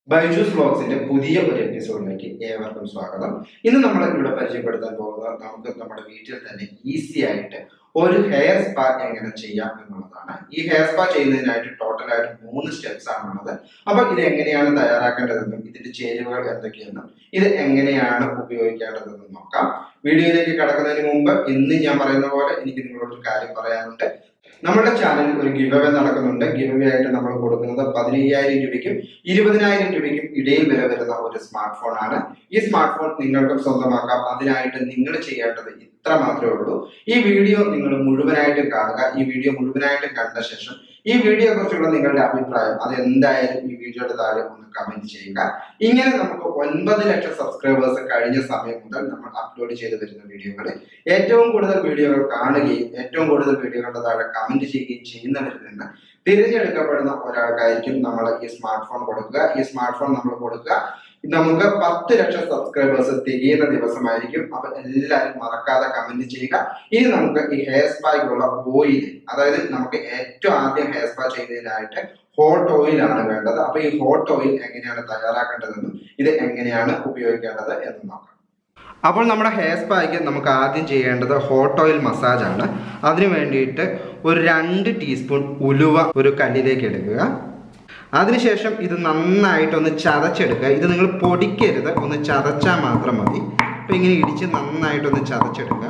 ബൈജൂസ് വ്ലോഗ്സിന്റെ പുതിയ ഒരു എപ്പിസോഡിലേക്ക് ഏവർക്കും സ്വാഗതം ഇന്ന് നമ്മൾ ഇവിടെ പരിചയപ്പെടുത്താൻ പോകുന്നത് നമുക്ക് നമ്മുടെ വീട്ടിൽ തന്നെ ഈസി ആയിട്ട് ഒരു ഹെയർ സ്പാ എങ്ങനെ ചെയ്യാം എന്നുള്ളതാണ് ഈ ഹെയർ സ്പാ ചെയ്യുന്നതിനായിട്ട് ടോട്ടൽ ആയിട്ട് മൂന്ന് സ്റ്റെപ്സ് ആണുള്ളത് അപ്പൊ ഇത് എങ്ങനെയാണ് തയ്യാറാക്കേണ്ടതെന്നും ഇതിന്റെ ചേരുവകൾ എന്തൊക്കെയെന്നും ഇത് എങ്ങനെയാണ് ഉപയോഗിക്കേണ്ടതെന്നും നോക്കാം വീഡിയോയിലേക്ക് കടക്കുന്നതിന് മുമ്പ് ഇന്ന് ഞാൻ പറയുന്ന പോലെ എനിക്ക് നിങ്ങളോട് ഒരു കാര്യം പറയാനുണ്ട് നമ്മുടെ ചാനലിൽ ഒരു ഗിവ് അവേ നടക്കുന്നുണ്ട് ഗിവ് അവേ ആയിട്ട് നമ്മൾ കൊടുക്കുന്നത് പതിനയ്യായിരം രൂപയ്ക്കും ഇരുപതിനായിരം രൂപയ്ക്കും ഇടയിൽ വില വരുന്ന ഒരു സ്മാർട്ട് ഫോൺ ആണ് ഈ സ്മാർട്ട് ഫോൺ നിങ്ങൾക്കും സ്വന്തമാക്കാം അതിനായിട്ട് നിങ്ങൾ ചെയ്യേണ്ടത് ഇത്ര മാത്രമേ ഉള്ളൂ ഈ വീഡിയോ നിങ്ങൾ മുഴുവനായിട്ടും കാണുക ഈ വീഡിയോ മുഴുവനായിട്ടും കണ്ട ശേഷം ഈ വീഡിയോയെ കുറിച്ചുള്ള നിങ്ങളുടെ അഭിപ്രായം അത് എന്തായാലും ഈ വീഡിയോയുടെ താഴെ ഒന്ന് കമന്റ് ചെയ്യുക ഇങ്ങനെ നമുക്ക് ഒൻപത് ലക്ഷം സബ്സ്ക്രൈബേഴ്സ് കഴിഞ്ഞ സമയം മുതൽ നമ്മൾ അപ്ലോഡ് ചെയ്ത് വരുന്ന വീഡിയോകൾ ഏറ്റവും കൂടുതൽ വീഡിയോകൾ കാണുകയും ഏറ്റവും കൂടുതൽ വീഡിയോകളുടെ താഴെ കമന്റ് ചെയ്യുകയും ചെയ്യുന്നവരിൽ നിന്ന് തിരഞ്ഞെടുക്കപ്പെടുന്ന ഒരാൾക്കായിരിക്കും നമ്മൾ ഈ സ്മാർട്ട് ഫോൺ കൊടുക്കുക ഈ സ്മാർട്ട് ഫോൺ നമ്മൾ കൊടുക്കുക നമുക്ക് പത്ത് ലക്ഷം സബ്സ്ക്രൈബേഴ്സ് തികയുന്ന ദിവസമായിരിക്കും അപ്പൊ എല്ലാവരും മറക്കാതെ കമന്റ് ചെയ്യുക ഇനി നമുക്ക് ഈ ഹെയർ സ്പായ്ക്കുള്ള ഓയിൽ അതായത് നമുക്ക് ഏറ്റവും ആദ്യം ഹെയർ സ്പാ ചെയ്യുന്നതിനായിട്ട് ഹോട്ട് ഓയിൽ ആണ് വേണ്ടത് അപ്പൊ ഈ ഹോട്ട് ഓയിൽ എങ്ങനെയാണ് തയ്യാറാക്കേണ്ടതെന്നും ഇത് എങ്ങനെയാണ് ഉപയോഗിക്കേണ്ടത് എന്നും നോക്കാം അപ്പോൾ നമ്മുടെ ഹെയർ സ്പായ്ക്ക് നമുക്ക് ആദ്യം ചെയ്യേണ്ടത് ഹോട്ട് ഓയിൽ മസാജ് ആണ് അതിനു വേണ്ടിയിട്ട് ഒരു രണ്ട് ടീസ്പൂൺ ഉലുവ ഒരു കല്ലിലേക്ക് എടുക്കുക അതിനുശേഷം ഇത് നന്നായിട്ടൊന്ന് ചതച്ചെടുക്കുക ഇത് നിങ്ങൾ പൊടിക്കരുത് ഒന്ന് ചതച്ചാൽ മാത്രം മതി അപ്പം ഇങ്ങനെ ഇടിച്ച് നന്നായിട്ടൊന്ന് ചതച്ചെടുക്കുക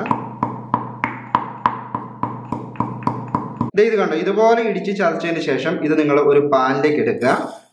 ദേ ഇത് കണ്ടോ ഇതുപോലെ ഇടിച്ച് ചതച്ചതിന് ശേഷം ഇത് നിങ്ങൾ ഒരു പാനിലേക്ക് എടുക്കുക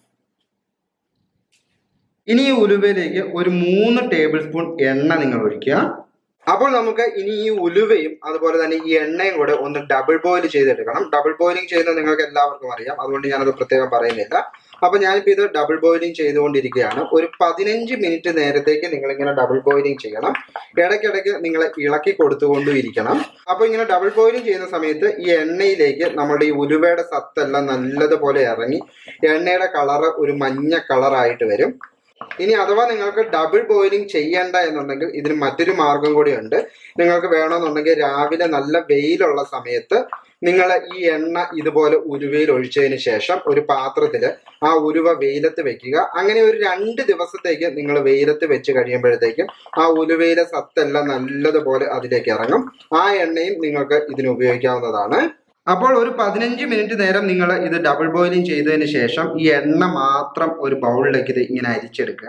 ഇനി ഈ ഉലുവയിലേക്ക് ഒരു മൂന്ന് ടേബിൾ സ്പൂൺ എണ്ണ നിങ്ങൾ ഒഴിക്കുക അപ്പോൾ നമുക്ക് ഇനി ഈ ഉലുവയും അതുപോലെ തന്നെ ഈ എണ്ണയും കൂടെ ഒന്ന് ഡബിൾ ബോയിൽ ചെയ്തെടുക്കണം ഡബിൾ ബോയിലിംഗ് ചെയ്യുന്നത് നിങ്ങൾക്ക് എല്ലാവർക്കും അറിയാം അതുകൊണ്ട് ഞാനത് പ്രത്യേകം പറയുന്നില്ല അപ്പൊ ഞാനിപ്പോൾ ഇത് ഡബിൾ ബോയിലിംഗ് ചെയ്തുകൊണ്ടിരിക്കുകയാണ് ഒരു പതിനഞ്ച് മിനിറ്റ് നേരത്തേക്ക് നിങ്ങൾ ഇങ്ങനെ ഡബിൾ ബോയിലിംഗ് ചെയ്യണം ഇടയ്ക്കിടയ്ക്ക് നിങ്ങൾ ഇളക്കി കൊടുത്തുകൊണ്ടും ഇരിക്കണം അപ്പൊ ഇങ്ങനെ ഡബിൾ ബോയിലിംഗ് ചെയ്യുന്ന സമയത്ത് ഈ എണ്ണയിലേക്ക് നമ്മുടെ ഈ ഉലുവയുടെ സത്തെല്ലാം നല്ലതുപോലെ ഇറങ്ങി എണ്ണയുടെ കളറ് ഒരു മഞ്ഞ കളറായിട്ട് വരും ഇനി അഥവാ നിങ്ങൾക്ക് ഡബിൾ ബോയിലിംഗ് ചെയ്യണ്ട എന്നുണ്ടെങ്കിൽ ഇതിന് മറ്റൊരു മാർഗം കൂടിയുണ്ട് നിങ്ങൾക്ക് വേണമെന്നുണ്ടെങ്കിൽ രാവിലെ നല്ല വെയിലുള്ള സമയത്ത് നിങ്ങൾ ഈ എണ്ണ ഇതുപോലെ ഉരുവയിൽ ഒഴിച്ചതിന് ശേഷം ഒരു പാത്രത്തിൽ ആ ഉരുവ വെയിലത്ത് വെക്കുക അങ്ങനെ ഒരു രണ്ട് ദിവസത്തേക്ക് നിങ്ങൾ വെയിലത്ത് വെച്ച് കഴിയുമ്പോഴത്തേക്കും ആ ഉലുവയിലെ സത്തെല്ലാം നല്ലതുപോലെ അതിലേക്ക് ഇറങ്ങും ആ എണ്ണയും നിങ്ങൾക്ക് ഇതിന് ഉപയോഗിക്കാവുന്നതാണ് അപ്പോൾ ഒരു പതിനഞ്ച് മിനിറ്റ് നേരം നിങ്ങൾ ഇത് ഡബിൾ ബോയിലിംഗ് ചെയ്തതിന് ശേഷം ഈ എണ്ണ മാത്രം ഒരു ബൗളിലേക്ക് ഇത് ഇങ്ങനെ അരിച്ചെടുക്കുക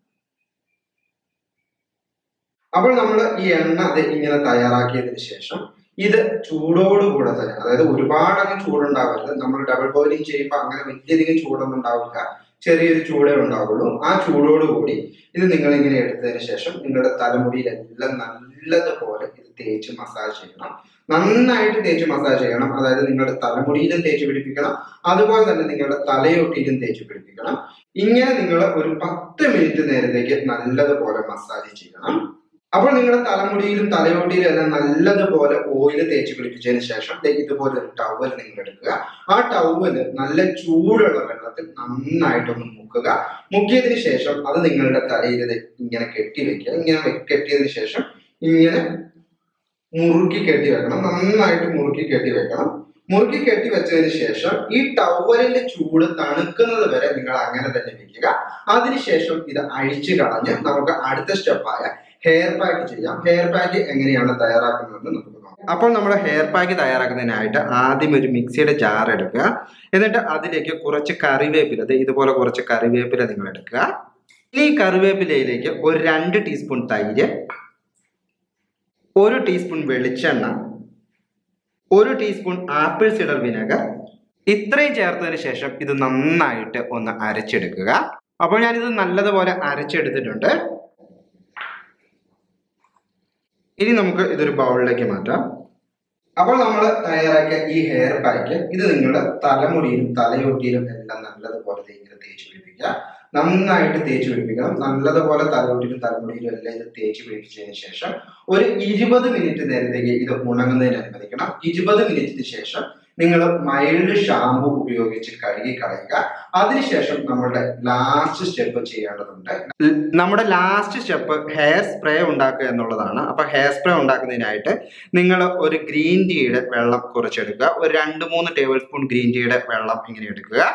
അപ്പോൾ നമ്മൾ ഈ എണ്ണ അത് ഇങ്ങനെ തയ്യാറാക്കിയതിന് ശേഷം ഇത് ചൂടോടുകൂടെ തന്നെ അതായത് ഒരുപാട് അങ്ങ് ചൂടുണ്ടാവരുത് നമ്മൾ ഡബിൾ ബോയിലിംഗ് ചെയ്യുമ്പോൾ അങ്ങനെ വലിയധികം ചൂടൊന്നും ഉണ്ടാവില്ല ചെറിയൊരു ചൂടേ ഉണ്ടാവുള്ളൂ ആ ചൂടോടുകൂടി ഇത് നിങ്ങൾ ഇങ്ങനെ എടുത്തതിന് ശേഷം നിങ്ങളുടെ തലമുടിയിലെല്ലാം നല്ലതുപോലെ ഇത് തേച്ച് മസാജ് ചെയ്യണം നന്നായിട്ട് തേച്ച് മസാജ് ചെയ്യണം അതായത് നിങ്ങളുടെ തലമുടിയിലും തേച്ച് പിടിപ്പിക്കണം അതുപോലെ തന്നെ നിങ്ങളുടെ തലയൊട്ടിയിലും തേച്ച് പിടിപ്പിക്കണം ഇങ്ങനെ നിങ്ങൾ ഒരു പത്ത് മിനിറ്റ് നേരത്തേക്ക് നല്ലതുപോലെ മസാജ് ചെയ്യണം അപ്പോൾ നിങ്ങളുടെ തലമുടിയിലും തലയോട്ടിയിലും എല്ലാം നല്ലതുപോലെ ഓയിൽ തേച്ച് പിടിപ്പിച്ചതിന് ശേഷം ദേ ഇതുപോലെ ഒരു ടവൽ നിങ്ങൾ എടുക്കുക ആ ടവല് നല്ല ചൂടുള്ള വെള്ളത്തിൽ നന്നായിട്ടൊന്ന് മുക്കുക മുക്കിയതിന് ശേഷം അത് നിങ്ങളുടെ തലയിൽ ഇത് ഇങ്ങനെ കെട്ടി വെക്കുക ഇങ്ങനെ വെ- കെട്ടിയതിന് ശേഷം ഇങ്ങനെ മുറുക്കി കെട്ടി വെക്കണം നന്നായിട്ട് മുറുക്കി കെട്ടി വെക്കണം മുറുക്കി കെട്ടി വെച്ചതിന് ശേഷം ഈ ടവലിന്റെ ചൂട് തണുക്കുന്നത് വരെ നിങ്ങൾ അങ്ങനെ തന്നെ വെക്കുക അതിനുശേഷം ഇത് അഴിച്ചു കളഞ്ഞ് നമുക്ക് അടുത്ത സ്റ്റെപ്പായ ഹെയർ പാക്ക് ചെയ്യാം ഹെയർ പാക്ക് എങ്ങനെയാണ് തയ്യാറാക്കുന്നത് നമുക്ക് നോക്കാം അപ്പോൾ നമ്മുടെ ഹെയർ പാക്ക് തയ്യാറാക്കുന്നതിനായിട്ട് ആദ്യം ഒരു മിക്സിയുടെ ജാർ എടുക്കുക എന്നിട്ട് അതിലേക്ക് കുറച്ച് കറിവേപ്പില ദേ ഇതുപോലെ കുറച്ച് കറിവേപ്പില നിങ്ങൾ എടുക്കുക ഇനി ഈ കറിവേപ്പിലയിലേക്ക് ഒരു രണ്ട് ടീസ്പൂൺ തൈര് ഒരു ടീസ്പൂൺ വെളിച്ചെണ്ണ ഒരു ടീസ്പൂൺ ആപ്പിൾ സിഡർ വിനെഗർ ഇത്രയും ചേർത്തതിന് ശേഷം ഇത് നന്നായിട്ട് ഒന്ന് അരച്ചെടുക്കുക അപ്പോൾ ഞാനിത് നല്ലതുപോലെ അരച്ചെടുത്തിട്ടുണ്ട് ഇനി നമുക്ക് ഇതൊരു ബൗളിലേക്ക് മാറ്റാം അപ്പോൾ നമ്മൾ തയ്യാറാക്കിയ ഈ ഹെയർ പാക്ക് ഇത് നിങ്ങളുടെ തലമുടിയിലും തലയൊട്ടിയിലും എല്ലാം നല്ലതുപോലെ ദേ ഇങ്ങനെ തേച്ച് പിടിപ്പിക്കുക നന്നായിട്ട് തേച്ച് പിടിപ്പിക്കണം നല്ലതുപോലെ തലയോട്ടിലും തലമുടിയിലും എല്ലാം ഇത് തേച്ച് പിടിപ്പിച്ചതിന് ശേഷം ഒരു ഇരുപത് മിനിറ്റ് നേരത്തേക്ക് ഇത് ഉണങ്ങുന്നതിന് അനുവദിക്കണം ഇരുപത് മിനിറ്റിന് ശേഷം നിങ്ങൾ മൈൽഡ് ഷാമ്പു ഉപയോഗിച്ച് കഴുകി കളയുക അതിനുശേഷം നമ്മളുടെ ലാസ്റ്റ് സ്റ്റെപ്പ് ചെയ്യേണ്ടതുണ്ട് ൽ- നമ്മുടെ ലാസ്റ്റ് സ്റ്റെപ്പ് ഹെയർ സ്പ്രേ ഉണ്ടാക്കുക എന്നുള്ളതാണ് അപ്പൊ ഹെയർ സ്പ്രേ ഉണ്ടാക്കുന്നതിനായിട്ട് നിങ്ങൾ ഒരു ഗ്രീൻ ടീയുടെ വെള്ളം കുറച്ചെടുക്കുക ഒരു രണ്ട് മൂന്ന് ടേബിൾ സ്പൂൺ ഗ്രീൻ ടീയുടെ വെള്ളം ഇങ്ങനെ എടുക്കുക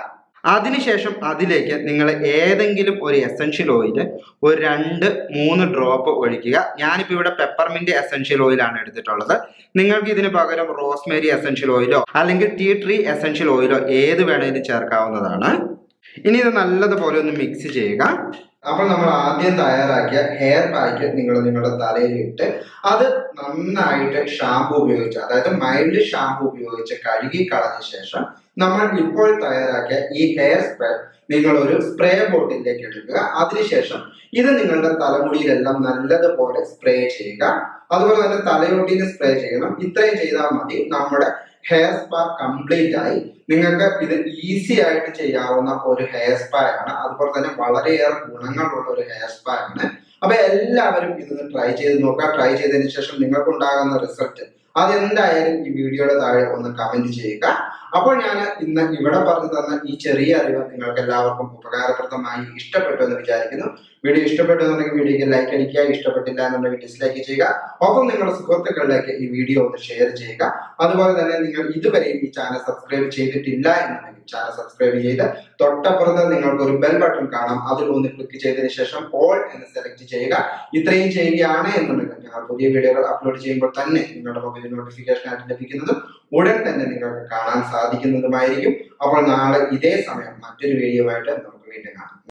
അതിനുശേഷം അതിലേക്ക് നിങ്ങൾ ഏതെങ്കിലും ഒരു എസൻഷ്യൽ ഓയിൽ ഒരു രണ്ട് മൂന്ന് ഡ്രോപ്പ് ഒഴിക്കുക ഞാനിപ്പോൾ ഇവിടെ പെപ്പർമിന്റ് എസൻഷ്യൽ ഓയിലാണ് എടുത്തിട്ടുള്ളത് നിങ്ങൾക്ക് ഇതിന് പകരം റോസ്മേരി എസൻഷ്യൽ ഓയിലോ അല്ലെങ്കിൽ ടീ ട്രീ എസൻഷ്യൽ ഓയിലോ ഏത് വേണമെങ്കിലും ചേർക്കാവുന്നതാണ് ഇനി ഇത് നല്ലതുപോലെ ഒന്ന് മിക്സ് ചെയ്യുക അപ്പോൾ നമ്മൾ ആദ്യം തയ്യാറാക്കിയ ഹെയർ പാക്ക് നിങ്ങൾ നിങ്ങളുടെ തലയിൽ ഇട്ട് അത് നന്നായിട്ട് ഷാമ്പു ഉപയോഗിച്ച് അതായത് മൈൽഡ് ഷാമ്പു ഉപയോഗിച്ച് കഴുകി കളഞ്ഞ ശേഷം നമ്മൾ ഇപ്പോൾ തയ്യാറാക്കിയ ഈ ഹെയർ സ്പ്രേ നിങ്ങൾ ഒരു സ്പ്രേ ബോട്ടിലേക്ക് എടുക്കുക അതിനുശേഷം ഇത് നിങ്ങളുടെ തലമുടിയിലെല്ലാം നല്ലതുപോലെ സ്പ്രേ ചെയ്യുക അതുപോലെ തന്നെ തലയോട്ടിയിൽ സ്പ്രേ ചെയ്യണം ഇത്രയും ചെയ്താൽ മതി നമ്മുടെ ഹെയർ സ്പാ കംപ്ലീറ്റ് ആയി നിങ്ങൾക്ക് ഇത് ഈസി ആയിട്ട് ചെയ്യാവുന്ന ഒരു ഹെയർ സ്പാ ആണ് അതുപോലെ തന്നെ വളരെയേറെ ഗുണങ്ങളുള്ള ഒരു ഹെയർ സ്പാ ആണ് അപ്പൊ എല്ലാവരും ഇതൊന്ന് ട്രൈ ചെയ്ത് നോക്കുക ട്രൈ ചെയ്തതിന് ശേഷം നിങ്ങൾക്കുണ്ടാകുന്ന റിസൾട്ട് അതെന്തായാലും ഈ വീഡിയോയുടെ താഴെ ഒന്ന് കമന്റ് ചെയ്യുക അപ്പോൾ ഞാൻ ഇന്ന് ഇവിടെ പറഞ്ഞു തന്ന ഈ ചെറിയ അറിവ് നിങ്ങൾക്ക് എല്ലാവർക്കും ഉപകാരപ്രദമായി ഇഷ്ടപ്പെട്ടു എന്ന് വിചാരിക്കുന്നു വീഡിയോ ഇഷ്ടപ്പെട്ടു എന്നുണ്ടെങ്കിൽ വീഡിയോക്ക് ലൈക്ക് അടിക്കുക ഇഷ്ടപ്പെട്ടില്ല എന്നുണ്ടെങ്കിൽ ഡിസ്ലൈക്ക് ചെയ്യുക ഒപ്പം നിങ്ങളുടെ സുഹൃത്തുക്കളിലേക്ക് ഈ വീഡിയോ ഒന്ന് ഷെയർ ചെയ്യുക അതുപോലെ തന്നെ നിങ്ങൾ ഇതുവരെയും ഈ ചാനൽ സബ്സ്ക്രൈബ് ചെയ്തിട്ടില്ല എന്നുണ്ടെങ്കിൽ ചാനൽ സബ്സ്ക്രൈബ് ചെയ്ത് തൊട്ടപ്പുറത്ത് നിങ്ങൾക്ക് ഒരു ബെൽ ബട്ടൺ കാണാം അതിൽ ഒന്ന് ക്ലിക്ക് ചെയ്തതിന് ശേഷം ഓൾ എന്ന് സെലക്ട് ചെയ്യുക ഇത്രയും ചെയ്യുകയാണ് എന്നുണ്ടെങ്കിൽ ഞങ്ങൾ പുതിയ വീഡിയോകൾ അപ്ലോഡ് ചെയ്യുമ്പോൾ തന്നെ നിങ്ങളുടെ മൊബൈൽ നോട്ടിഫിക്കേഷൻ ആയിട്ട് ലഭിക്കുന്നതും ഉടൻ തന്നെ നിങ്ങൾക്ക് കാണാൻ സാധിക്കുന്നതുമായിരിക്കും അപ്പോൾ നാളെ ഇതേ സമയം മറ്റൊരു വീഡിയോ ആയിട്ട് നമുക്ക് വീണ്ടും കാണാം